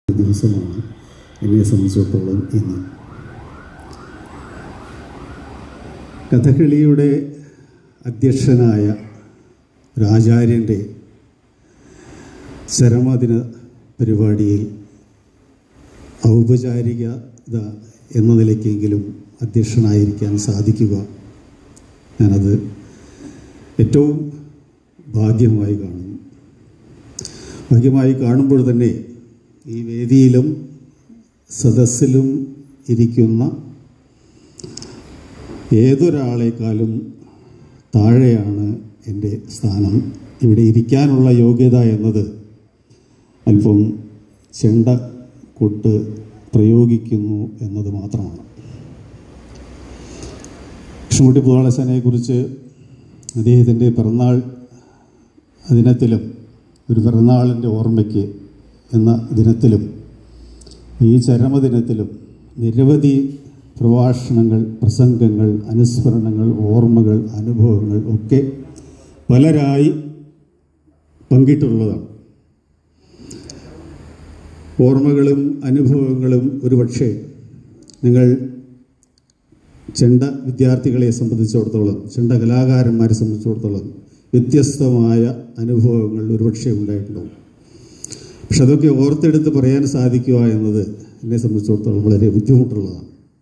ദിവസമാണ് എന്നെ സംബന്ധിച്ചിടത്തോളം ഇന്ന് കഥകളിയുടെ അധ്യക്ഷനായ ഒരാചാര്യൻ്റെ ചരമദിന പരിപാടിയിൽ ഔപചാരികത എന്ന നിലയ്ക്കെങ്കിലും അധ്യക്ഷനായിരിക്കാൻ സാധിക്കുക ഞാനത് ഏറ്റവും ഭാഗ്യമായി കാണുന്നു ഭാഗ്യമായി കാണുമ്പോൾ തന്നെ ഈ വേദിയിലും സദസ്സിലും ഇരിക്കുന്ന ഏതൊരാളെക്കാളും താഴെയാണ് എൻ്റെ സ്ഥാനം ഇവിടെ ഇരിക്കാനുള്ള യോഗ്യത എന്നത് അല്പം ചെണ്ട കൊട്ട് പ്രയോഗിക്കുന്നു എന്നത് മാത്രമാണ് കൃഷ്ണൻകുട്ടി പുതാളസനെ കുറിച്ച് അദ്ദേഹത്തിൻ്റെ പിറന്നാൾ ദിനത്തിലും ഒരു പിറന്നാളിൻ്റെ ഓർമ്മയ്ക്ക് എന്ന ദിനത്തിലും ഈ ചരമദിനത്തിലും നിരവധി പ്രഭാഷണങ്ങൾ പ്രസംഗങ്ങൾ അനുസ്മരണങ്ങൾ ഓർമ്മകൾ അനുഭവങ്ങൾ ഒക്കെ പലരായി പങ്കിട്ടുള്ളതാണ് ഓർമ്മകളും അനുഭവങ്ങളും ഒരുപക്ഷെ നിങ്ങൾ ചെണ്ട വിദ്യാർത്ഥികളെ സംബന്ധിച്ചിടത്തോളം ചെണ്ട കലാകാരന്മാരെ സംബന്ധിച്ചിടത്തോളം വ്യത്യസ്തമായ അനുഭവങ്ങൾ ഒരുപക്ഷെ ഉണ്ടായിട്ടുണ്ടാവും പക്ഷെ അതൊക്കെ ഓർത്തെടുത്ത് പറയാൻ സാധിക്കുക എന്നത് എന്നെ സംബന്ധിച്ചിടത്തോളം വളരെ ബുദ്ധിമുട്ടുള്ളതാണ്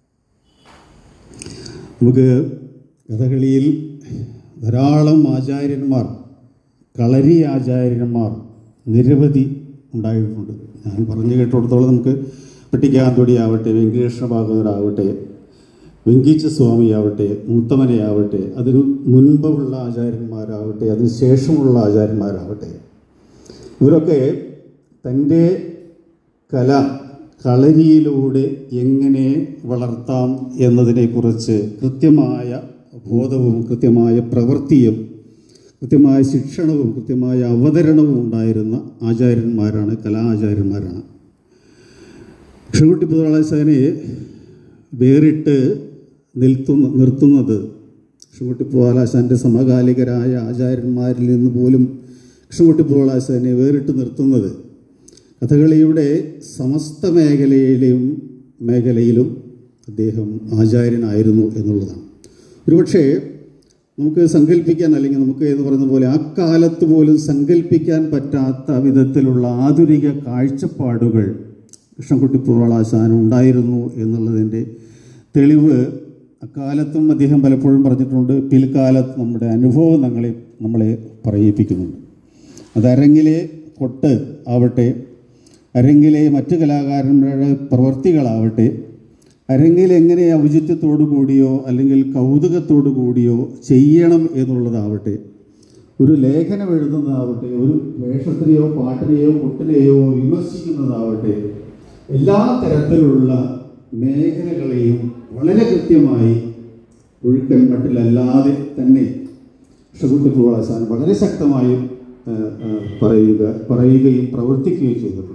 നമുക്ക് കഥകളിയിൽ ധാരാളം ആചാര്യന്മാർ കളരി ആചാര്യന്മാർ നിരവധി ഉണ്ടായിട്ടുണ്ട് ഞാൻ പറഞ്ഞു കേട്ടിടത്തോളം നമുക്ക് പെട്ടിക്കാന്തൊടി ആവട്ടെ വെങ്കടേശ്വര ഭാഗവതരാവട്ടെ വെങ്കീച്ച സ്വാമിയാവട്ടെ മുത്തമനയാവട്ടെ അതിന് മുൻപുള്ള ആചാര്യന്മാരാവട്ടെ അതിന് ശേഷമുള്ള ആചാര്യന്മാരാവട്ടെ ഇവരൊക്കെ തൻ്റെ കല കളരിയിലൂടെ എങ്ങനെ വളർത്താം എന്നതിനെക്കുറിച്ച് കൃത്യമായ ബോധവും കൃത്യമായ പ്രവൃത്തിയും കൃത്യമായ ശിക്ഷണവും കൃത്യമായ അവതരണവും ഉണ്ടായിരുന്ന ആചാര്യന്മാരാണ് കലാചാര്യന്മാരാണ് കൃഷ്ണകുട്ടി പുതളാശാനെ വേറിട്ട് നിൽത്തുന്ന നിർത്തുന്നത് കൃഷ്ണകുട്ടി പുതളാശാൻ്റെ സമകാലികരായ ആചാര്യന്മാരിൽ നിന്ന് പോലും കൃഷ്ണകുട്ടി പുതളാശാനെ വേറിട്ട് നിർത്തുന്നത് കഥകളിയുടെ സമസ്ത മേഖലയിലും മേഖലയിലും അദ്ദേഹം ആചാര്യനായിരുന്നു എന്നുള്ളതാണ് ഒരുപക്ഷേ നമുക്ക് സങ്കല്പിക്കാൻ അല്ലെങ്കിൽ നമുക്ക് എന്ന് പറയുന്ന പോലെ ആ കാലത്ത് പോലും സങ്കല്പിക്കാൻ പറ്റാത്ത വിധത്തിലുള്ള ആധുനിക കാഴ്ചപ്പാടുകൾ കൃഷ്ണൻകുട്ടി പൂർവളാശാനം ഉണ്ടായിരുന്നു എന്നുള്ളതിൻ്റെ തെളിവ് അക്കാലത്തും അദ്ദേഹം പലപ്പോഴും പറഞ്ഞിട്ടുണ്ട് പിൽക്കാലത്ത് നമ്മുടെ അനുഭവം നമ്മളെ നമ്മളെ പറയിപ്പിക്കുന്നുണ്ട് അത് അരങ്ങിലെ കൊട്ട് ആവട്ടെ അരങ്ങിലെ മറ്റു കലാകാരന്മാരുടെ പ്രവൃത്തികളാവട്ടെ അരങ്ങിൽ എങ്ങനെ ഔചിത്യത്തോടു കൂടിയോ അല്ലെങ്കിൽ കൗതുകത്തോടു കൂടിയോ ചെയ്യണം എന്നുള്ളതാവട്ടെ ഒരു ലേഖനം എഴുതുന്നതാവട്ടെ ഒരു വേഷത്തിനെയോ പാട്ടിനെയോ കൊട്ടിനെയോ വിമർശിക്കുന്നതാവട്ടെ എല്ലാ തരത്തിലുള്ള മേഖലകളെയും വളരെ കൃത്യമായി ഒഴുക്കൻ മട്ടിലല്ലാതെ തന്നെ ഷകുട്ടി പ്രവാസാൻ വളരെ ശക്തമായും പറയുക പറയുകയും പ്രവർത്തിക്കുകയും ചെയ്തിട്ടുണ്ട്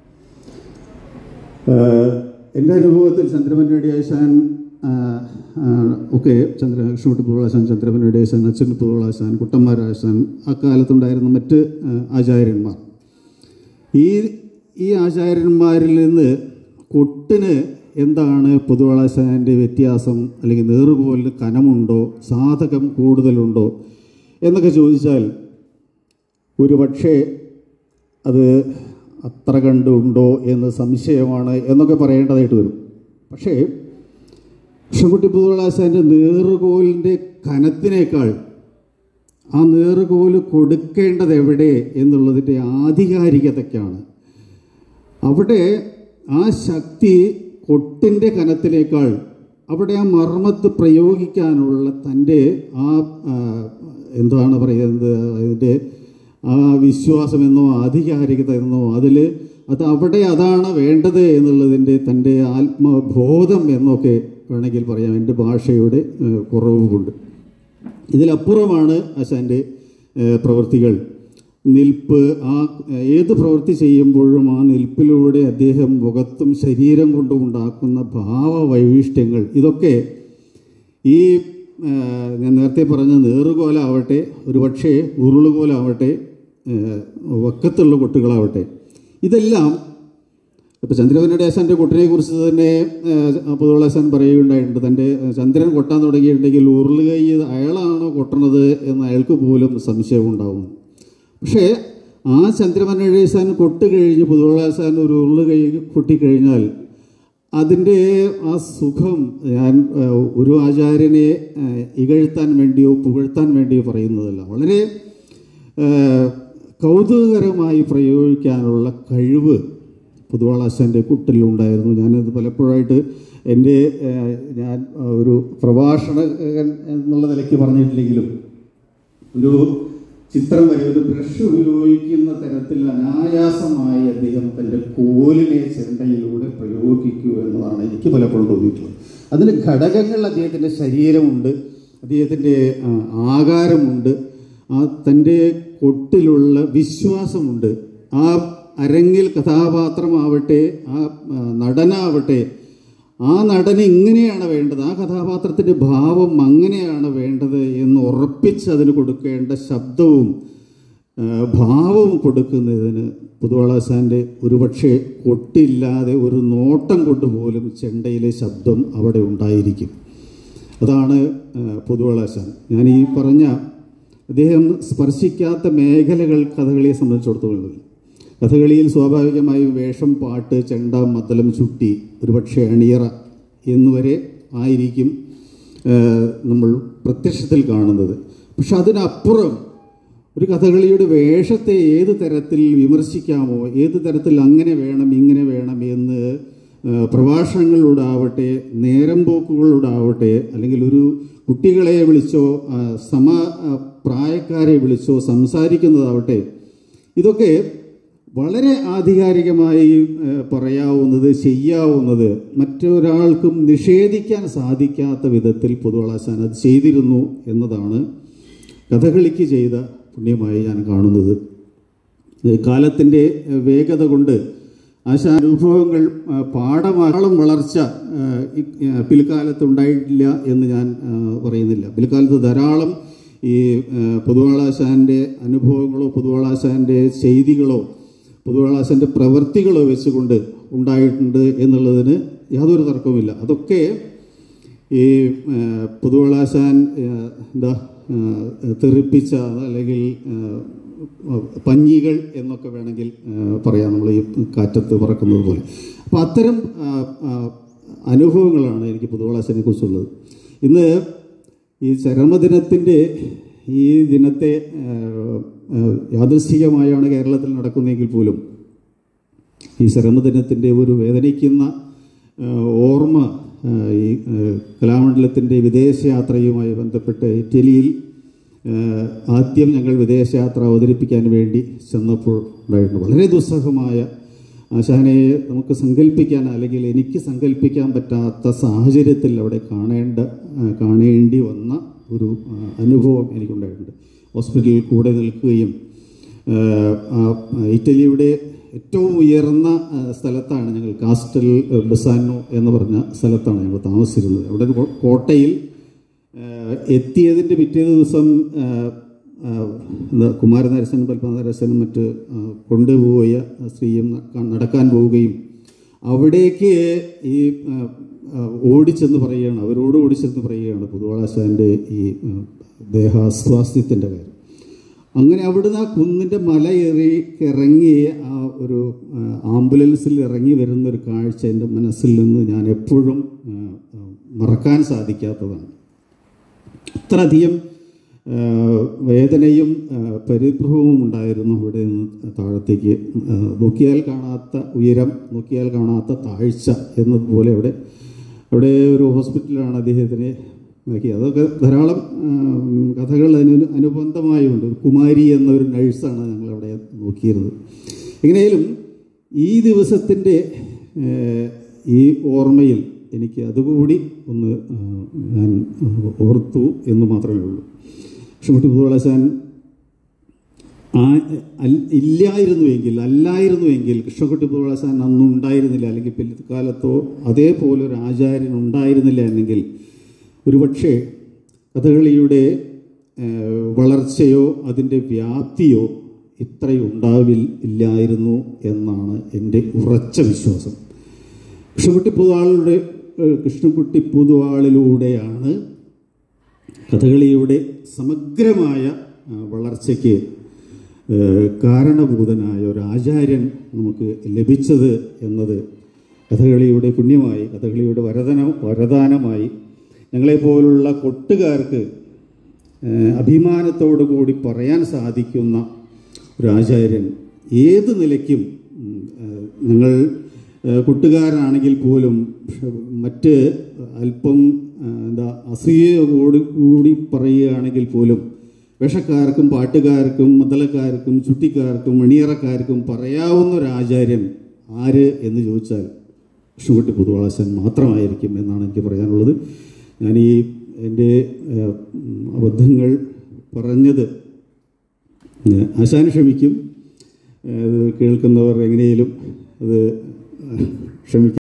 എൻ്റെ അനുഭവത്തിൽ ചന്ദ്രമൻ രടിയാശാൻ ഒക്കെ ചന്ദ്ര കൃഷ്ണകുട്ടി പുകളാശാൻ ചന്ദ്രമൻ രടിയാശാൻ അച്ഛൻ പുകളാശാൻ കുട്ടന്മാരാശാൻ അക്കാലത്തുണ്ടായിരുന്ന മറ്റ് ആചാര്യന്മാർ ഈ ഈ ആചാര്യന്മാരിൽ നിന്ന് കൊട്ടിന് എന്താണ് പൊതുവളാശാൻ്റെ വ്യത്യാസം അല്ലെങ്കിൽ നേറുകോലിന് കനമുണ്ടോ സാധകം കൂടുതലുണ്ടോ എന്നൊക്കെ ചോദിച്ചാൽ ഒരു പക്ഷേ അത് അത്ര കണ്ടുണ്ടോ എന്ന് സംശയമാണ് എന്നൊക്കെ പറയേണ്ടതായിട്ട് വരും പക്ഷേ കൃഷ്ണകുട്ടി പുതുളാശാൻ്റെ നേറുകോലിൻ്റെ കനത്തിനേക്കാൾ ആ നേറുകോല് കൊടുക്കേണ്ടത് എവിടെ എന്നുള്ളതിൻ്റെ ആധികാരികതയ്ക്കാണ് അവിടെ ആ ശക്തി കൊട്ടിൻ്റെ കനത്തിനേക്കാൾ അവിടെ ആ മർമ്മത്ത് പ്രയോഗിക്കാനുള്ള തൻ്റെ ആ എന്താണ് പറയുന്നത് അതിൻ്റെ ആ വിശ്വാസമെന്നോ ആധികാരികത എന്നോ അതിൽ അത് അവിടെ അതാണ് വേണ്ടത് എന്നുള്ളതിൻ്റെ തൻ്റെ ആത്മബോധം എന്നൊക്കെ വേണമെങ്കിൽ പറയാം എൻ്റെ ഭാഷയുടെ കുറവ് കൊണ്ട് ഇതിലപ്പുറമാണ് ആശാൻ്റെ പ്രവൃത്തികൾ നിൽപ്പ് ആ ഏത് പ്രവൃത്തി ചെയ്യുമ്പോഴും ആ നിൽപ്പിലൂടെ അദ്ദേഹം മുഖത്തും ശരീരം കൊണ്ടും ഉണ്ടാക്കുന്ന ഭാവവൈവിഷ്ട്യങ്ങൾ ഇതൊക്കെ ഈ ഞാൻ നേരത്തെ പറഞ്ഞ നേറുകോലാവട്ടെ ഒരുപക്ഷെ ഉരുളുകോലാവട്ടെ വക്കത്തുള്ള കൊട്ടുകളാവട്ടെ ഇതെല്ലാം ഇപ്പൊ ചന്ദ്രവനടേശന്റെ കുട്ടനെ കുറിച്ച് തന്നെ പുതുവളാശാൻ പറയുകയുണ്ടായിട്ടുണ്ട് തന്റെ ഏഹ്, ചന്ദ്രൻ കൊട്ടാൻ തുടങ്ങിയിട്ടുണ്ടെങ്കിൽ ഉരുളുകൈ അയാളാണോ കൊട്ടണത് എന്ന് അയാൾക്ക് പോലും സംശയം ഉണ്ടാവും പക്ഷേ ആ ചന്ദ്രമനഴേശാൻ കൊട്ട് കഴിഞ്ഞ് പുതുവളാശാൻ ഒരു ഉരുളുകൈ കൊട്ടിക്കഴിഞ്ഞാൽ അതിൻ്റെ ആ സുഖം ഞാൻ ഏഹ്, ഒരു ആചാര്യനെ ഏഹ്, ഇകഴ്ത്താൻ വേണ്ടിയോ പുകഴ്ത്താൻ വേണ്ടിയോ പറയുന്നതല്ല വളരെ ഏഹ്, കൗതുകകരമായി പ്രയോഗിക്കാനുള്ള കഴിവ് പുതുവാളാശാൻ്റെ കുട്ടിലുണ്ടായിരുന്നു ഞാനത് പലപ്പോഴായിട്ട് എൻ്റെ ഏഹ്, ഞാൻ ഒരു പ്രഭാഷണകൻ എന്നുള്ള നിലയ്ക്ക് പറഞ്ഞിട്ടില്ലെങ്കിലും ഒരു ചിത്രം വരെ ഒരു ബ്രഷ് ഉപയോഗിക്കുന്ന തരത്തിൽ അനായാസമായി അദ്ദേഹം തൻ്റെ കോലിനെ ചെണ്ടയിലൂടെ പ്രയോഗിക്കൂ എന്നതാണ് എനിക്ക് പലപ്പോഴും തോന്നിയിട്ടുള്ളത് അതിന് ഘടകങ്ങൾ അദ്ദേഹത്തിൻ്റെ ശരീരമുണ്ട് അദ്ദേഹത്തിൻ്റെ ആ, ആകാരമുണ്ട് ആ തൻ്റെ കൊട്ടിലുള്ള വിശ്വാസമുണ്ട് ആ അരങ്ങിൽ കഥാപാത്രമാവട്ടെ ആ ആ, നടനാവട്ടെ ആ നടന് ഇങ്ങനെയാണ് വേണ്ടത് ആ കഥാപാത്രത്തിൻ്റെ ഭാവം അങ്ങനെയാണ് വേണ്ടത് എന്ന് ഉറപ്പിച്ച് അതിന് കൊടുക്കേണ്ട ശബ്ദവും ആ, ഭാവവും കൊടുക്കുന്നതിന് പുതുവളാസാൻ്റെ ഒരുപക്ഷെ കൊട്ടില്ലാതെ ഒരു നോട്ടം കൊണ്ട് പോലും ചെണ്ടയിലെ ശബ്ദം അവിടെ ഉണ്ടായിരിക്കും അതാണ് ആ, പുതുവളാശാൻ ഞാൻ ഈ പറഞ്ഞ അദ്ദേഹം സ്പർശിക്കാത്ത മേഖലകൾ കഥകളിയെ സംബന്ധിച്ചിടത്തോളം കഥകളിയിൽ സ്വാഭാവികമായും വേഷം പാട്ട് ചെണ്ട മദ്ദലം ചുട്ടി ഒരുപക്ഷെ അണിയറ എന്നുവരെ ആയിരിക്കും ആ, നമ്മൾ പ്രത്യക്ഷത്തിൽ കാണുന്നത് പക്ഷെ അതിനപ്പുറം ഒരു കഥകളിയുടെ വേഷത്തെ ഏത് തരത്തിൽ വിമർശിക്കാമോ ഏത് തരത്തിൽ അങ്ങനെ വേണം ഇങ്ങനെ വേണം എന്ന് ആ, പ്രഭാഷണങ്ങളിലൂടാവട്ടെ നേരം പോക്കുകളിലൂടാവട്ടെ അല്ലെങ്കിൽ ഒരു കുട്ടികളെ വിളിച്ചോ ആ, സമ ആ, പ്രായക്കാരെ വിളിച്ചോ സംസാരിക്കുന്നതാവട്ടെ ഇതൊക്കെ വളരെ ആധികാരികമായി ആ, പറയാവുന്നത് ചെയ്യാവുന്നത് മറ്റൊരാൾക്കും നിഷേധിക്കാൻ സാധിക്കാത്ത വിധത്തിൽ പൊതുവളാശാൻ അത് ചെയ്തിരുന്നു എന്നതാണ് കഥകളിക്ക് ചെയ്ത പുണ്യമായി ഞാൻ കാണുന്നത് കാലത്തിൻ്റെ വേഗത കൊണ്ട് ആശാ അനുഭവങ്ങൾ ആ, പാഠമാളം വളർച്ച ആ, ഈ, ആ, പിൽക്കാലത്ത് ഉണ്ടായിട്ടില്ല എന്ന് ഞാൻ ആ, പറയുന്നില്ല പിൽക്കാലത്ത് ധാരാളം ഈ ആ, പൊതുവാളാശാൻ്റെ അനുഭവങ്ങളോ പൊതുവാളാശാൻ്റെ ചെയ്തികളോ പൊതുവാളാശാൻ്റെ പ്രവൃത്തികളോ വെച്ചുകൊണ്ട് ഉണ്ടായിട്ടുണ്ട് എന്നുള്ളതിന് യാതൊരു തർക്കവുമില്ല അതൊക്കെ ഈ ആ, പുതുവളാശാൻ ആ, എന്താ ആ, തെറിപ്പിച്ച അല്ലെങ്കിൽ ആ, പഞ്ഞികൾ എന്നൊക്കെ വേണമെങ്കിൽ ആ, പറയാം നമ്മൾ ഈ കാറ്റത്ത് പറക്കുന്നത് പോലെ അപ്പോൾ അത്തരം ആ, ആ, അനുഭവങ്ങളാണ് എനിക്ക് പുതുവളാശാനെ കുറിച്ചുള്ളത് ഇന്ന് ഈ ചരമദിനത്തിൻ്റെ ഈ ദിനത്തെ ആ, ആ, യാദൃശ്ചികമായാണ് കേരളത്തിൽ നടക്കുന്നതെങ്കിൽ പോലും ഈ ചരമദിനത്തിൻ്റെ ഒരു വേദനിക്കുന്ന ആ, ഓർമ്മ ആ, ഈ ആ, കലാമണ്ഡലത്തിൻ്റെ വിദേശയാത്രയുമായി ബന്ധപ്പെട്ട് ഇറ്റലിയിൽ ആ, ആദ്യം ഞങ്ങൾ വിദേശയാത്ര അവതരിപ്പിക്കാൻ വേണ്ടി ചെന്നപ്പോൾ ഉണ്ടായിട്ടുണ്ട് വളരെ ദുസ്സഹമായ ആശാനെ നമുക്ക് സങ്കല്പിക്കാൻ അല്ലെങ്കിൽ എനിക്ക് സങ്കല്പിക്കാൻ പറ്റാത്ത സാഹചര്യത്തിൽ അവിടെ കാണേണ്ട ആ, കാണേണ്ടി വന്ന ഒരു ആ, അനുഭവം എനിക്കുണ്ടായിട്ടുണ്ട് ഹോസ്പിറ്റലിൽ കൂടെ നിൽക്കുകയും ആഹ് ആ ഇറ്റലിയുടെ ഏറ്റവും ഉയർന്ന ആഹ് സ്ഥലത്താണ് ഞങ്ങൾ കാസ്റ്റൽ ബസാനോ എന്ന് പറഞ്ഞ സ്ഥലത്താണ് ഞങ്ങൾ താമസിച്ചിരുന്നത് അവിടെ ഒരു കോ- കോട്ടയിൽ ആഹ് എത്തിയതിൻ്റെ പിറ്റേ ദിവസം ആഹ് ആഹ് എന്താ കുമാരനരസനും പത്മനരസനും മറ്റ് ആഹ് കൊണ്ടുപോയ സ്ത്രീയും ന- നടക്കാൻ പോവുകയും അവിടേക്ക് ഈ ആഹ് ആഹ് ഓടിച്ചെന്ന് പറയുകയാണ് അവരോട് ഓടിച്ചെന്ന് പറയുകയാണ് പുതുവാളാശാൻ്റെ ഈ ആഹ് ദേഹാസ്വാസ്ഥ്യത്തിൻ്റെ കാര്യം അങ്ങനെ അവിടുന്ന് ആ കുന്നിൻ്റെ മല ഏറി ഇറങ്ങി ആ ഒരു ആ, ആംബുലൻസിൽ ഇറങ്ങി വരുന്ന ഒരു കാഴ്ച എൻ്റെ മനസ്സിൽ നിന്ന് ഞാൻ എപ്പോഴും ആ, ആ, മറക്കാൻ സാധിക്കാത്തതാണ് അത്രയധികം ആ, വേദനയും ആ, പരിഭ്രമവും ഉണ്ടായിരുന്നു അവിടെ നിന്ന് താഴത്തേക്ക് ആ, നോക്കിയാൽ കാണാത്ത ഉയരം നോക്കിയാൽ കാണാത്ത താഴ്ച എന്നതുപോലെ അവിടെ അവിടെ ഒരു ഹോസ്പിറ്റലാണ് അദ്ദേഹത്തിനെ നോക്കി അതൊക്കെ ധാരാളം ആ, കഥകൾ അതിന് അനുബന്ധമായുണ്ട് ഒരു കുമാരി എന്ന ഒരു നഴ്സാണ് ഞങ്ങൾ അവിടെ നോക്കിയിരുന്നത് എങ്ങനെയാലും ഈ ദിവസത്തിൻ്റെ ഏഹ്, ഈ ഓർമ്മയിൽ എനിക്ക് അതുകൂടി ഒന്ന് ആ, ഞാൻ ഓർത്തു എന്ന് മാത്രമേ ഉള്ളൂ ഷുമട്ടി പുതുവളശാൻ ആ അൽ- ഇല്ലായിരുന്നുവെങ്കിൽ അല്ലായിരുന്നുവെങ്കിൽ കൃഷ്ണക്കുട്ടി പുതുവളശാൻ അന്നും ഉണ്ടായിരുന്നില്ല അല്ലെങ്കിൽ പിൽക്കാലത്തോ അതേപോലെ ഒരു ആചാര്യൻ ഉണ്ടായിരുന്നില്ല എന്നെങ്കിൽ ഒരുപക്ഷെ കഥകളിയുടെ ഏഹ്, വളർച്ചയോ അതിൻ്റെ വ്യാപ്തിയോ ഇത്രയുണ്ടാവിൽ ഇല്ലായിരുന്നു എന്നാണ് എൻ്റെ ഉറച്ച വിശ്വാസം കൃഷ്ണകുട്ടി പൊതുവാളുടെ കൃഷ്ണകുട്ടി പൊതുവാളിലൂടെയാണ് കഥകളിയുടെ സമഗ്രമായ ആ, വളർച്ചയ്ക്ക് ആ, കാരണഭൂതനായ ഒരു ആചാര്യൻ നമുക്ക് ലഭിച്ചത് എന്നത് കഥകളിയുടെ പുണ്യമായി കഥകളിയുടെ വരദന വരദാനമായി ഞങ്ങളെപ്പോലുള്ള കൊട്ടുകാർക്ക് ആ, അഭിമാനത്തോടു കൂടി പറയാൻ സാധിക്കുന്ന ഒരു ആചാര്യൻ ഏത് നിലയ്ക്കും ഉം, ആ, ഞങ്ങൾ ആ, കൊട്ടുകാരാണെങ്കിൽ പോലും മറ്റ് അല്പം ആ, എന്താ അസൂയയോട് കൂടി പറയുകയാണെങ്കിൽ പോലും വേഷക്കാർക്കും പാട്ടുകാർക്കും മദ്ദളക്കാർക്കും ചുട്ടിക്കാർക്കും മണിയറക്കാർക്കും പറയാവുന്ന ഒരു ആചാര്യൻ ആര് എന്ന് ചോദിച്ചാൽ കൃഷ്ണകുട്ടി പുതുവാളസൻ മാത്രമായിരിക്കും എന്നാണ് എനിക്ക് പറയാനുള്ളത് ഞാൻ ഈ എൻ്റെ ആ, ഉം, അബദ്ധങ്ങൾ പറഞ്ഞത് ഏഹ് ആശാൻ ക്ഷമിക്കും ഏഹ് അത് കേൾക്കുന്നവർ എങ്ങനെയും അത് ക്ഷമിക്കും